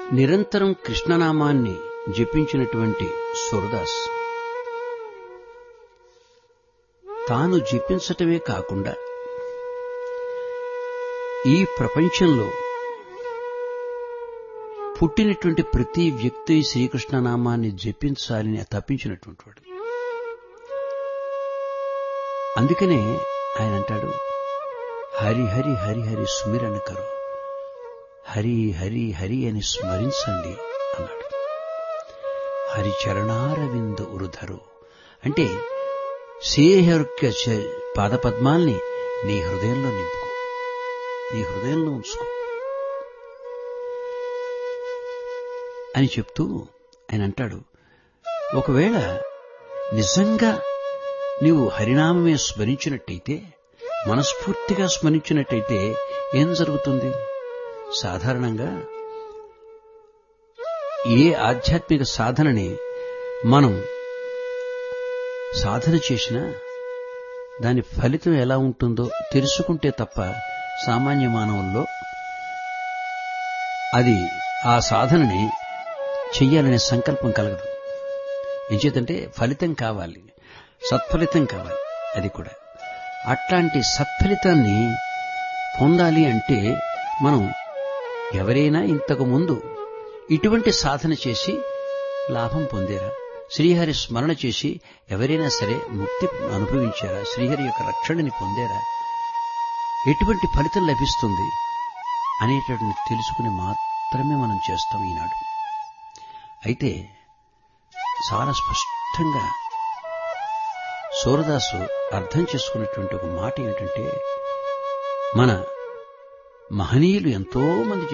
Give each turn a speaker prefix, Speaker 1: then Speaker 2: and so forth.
Speaker 1: నిరంతరం కృష్ణనామాన్ని జపించినటువంటి సూరదాస్ తాను జపించటమే కాకుండా ఈ ప్రపంచంలో పుట్టినటువంటి ప్రతి వ్యక్తి శ్రీకృష్ణనామాన్ని జపించాలని తప్పించినటువంటి వాడు అందుకనే ఆయన అంటాడు హరి హరి హరి హరి సుమిరణ కరు హరి హరి హరి అని స్మరించండి అన్నాడు హరి చరణారవింద ఉరుధరు అంటే శ్రీహరి పాదపద్మాల్ని నీ హృదయంలో నింపుకో నీ హృదయంలో ఉంచుకో అని చెప్తూ ఆయన అంటాడు ఒకవేళ నిజంగా నీవు హరినామమే స్మరించినట్టయితే మనస్ఫూర్తిగా స్మరించినట్టయితే ఏం జరుగుతుంది సాధారణంగా ఏ ఆధ్యాత్మిక సాధనని మనం సాధన చేసినా దాని ఫలితం ఎలా ఉంటుందో తెలుసుకుంటే తప్ప సామాన్య మానవుల్లో అది ఆ సాధనని చెయ్యాలనే సంకల్పం కలగదు ఎంచేతంటే ఫలితం కావాలి సత్ఫలితం కావాలి అది కూడా అట్లాంటి సత్ఫలితాన్ని పొందాలి అంటే మనం ఎవరైనా ఇంతకు ముందు ఇటువంటి సాధన చేసి లాభం పొందారా శ్రీహరి స్మరణ చేసి ఎవరైనా సరే ముక్తి అనుభవించారా శ్రీహరి యొక్క రక్షణని పొందారా ఎటువంటి ఫలితం లభిస్తుంది అనేటటువంటి తెలుసుకుని మాత్రమే మనం చేస్తాం ఈనాడు అయితే చాలా స్పష్టంగా సూరదాసు అర్థం చేసుకున్నటువంటి ఒక మాట ఏమిటంటే మన మహనీయులు ఎంతో మంది